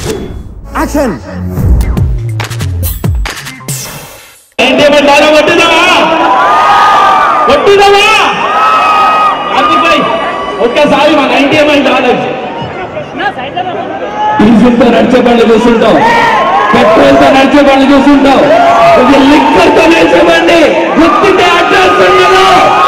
action ఏంటి ఏమంటారా కొట్టిదావా కొట్టిదావా అందుకై ఒక్కసారి మా నైన్టీ ఎంఎల్ డాలర్స్ డీజిల్ తో నడిచే బండ్లు చూస్తుంటావు పెట్రోల్ తో నడిచే బండ్లు చూస్తుంటావు ఇది లిక్కర్ తో నడిచే బండి గుర్తుంటే అడ్డాస్తున్నారు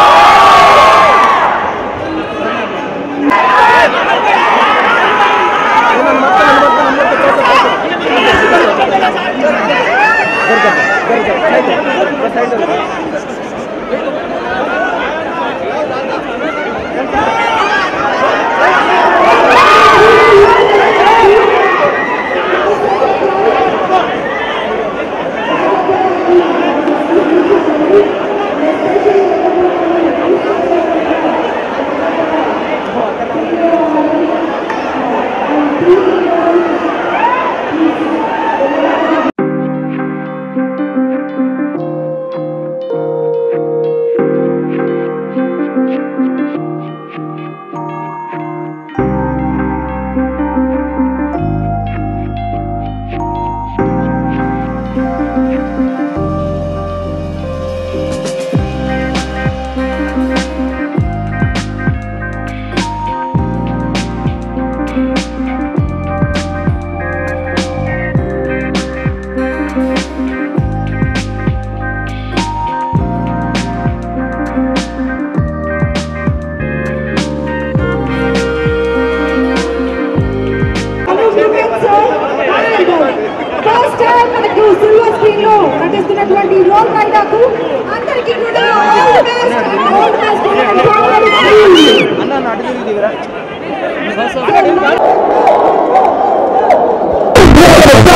ఫస్ట్ టైం మనకు సిల్వర్ స్క్రీన్ లో నటిస్తున్నటువంటి రోల్ రైడర్కు అందరికీ కూడా all the best and all the best అన్న అటు తిరిగి దిగరా